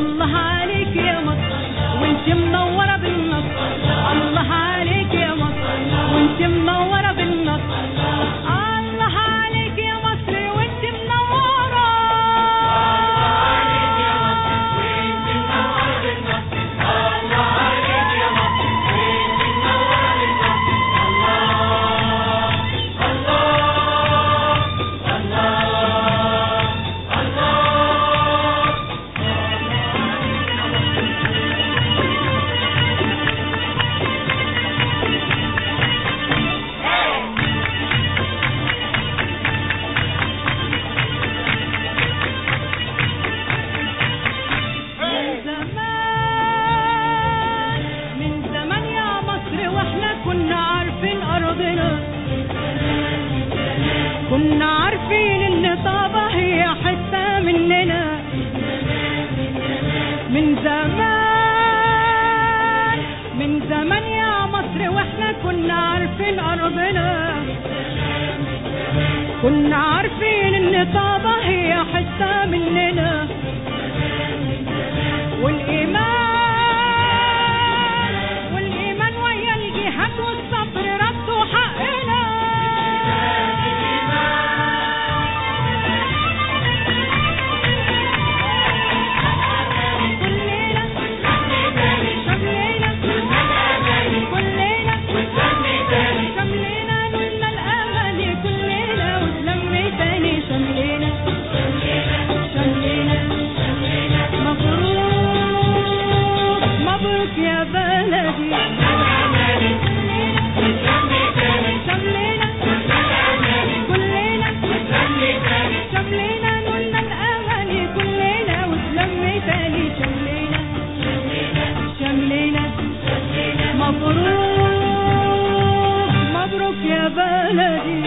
الله عليك يا مصر وانت منورة بالنصر الله عليك يا مصر وانت منورة بالنصر الله عليك يا مصر وانت منورة من زمان من زمان يا مصر واحنا كنا عارفين ارضنا كنا عارفين ان طابة هي حتة مننا من زمان من زمان يا مصر واحنا كنا عارفين ارضنا كنا عارفين ان طابة هي حتة مننا والإيمان والإيمان ويا الجهاد والصبر ردوا حقنا كلنا شملنا كلنا شملنا نلنا الأماني كلنا وتلمي تاني شملنا شملنا مبروك مبروك يا بلدي شملنا كلنا شملنا نلنا الأماني كلنا وتلمي تاني شملنا شملنا مبروك مبروك يا بلدي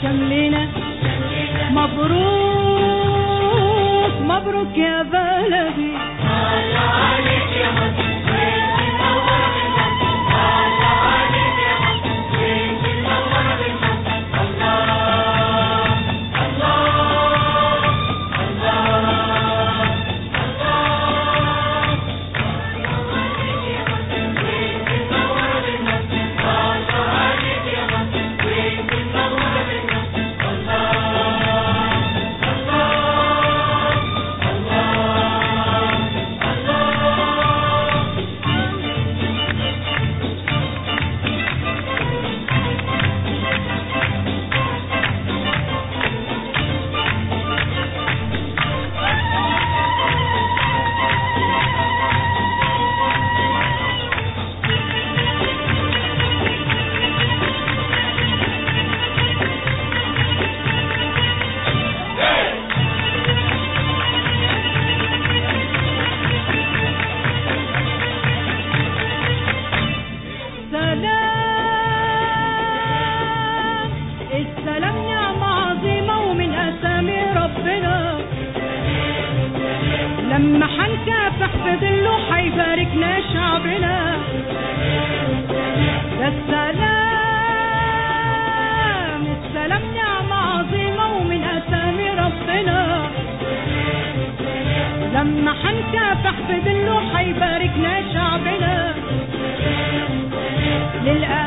شملنا مبروك مبروك يا بلدي سلام السلام نعمة عظيمة ومن أسامي ربنا لما حنكافح في ظله حيباركنا شعبنا ده السلام السلام نعمة عظيمة ومن أسامي ربنا لما حنكافح في ظله حيباركنا شعبنا للآن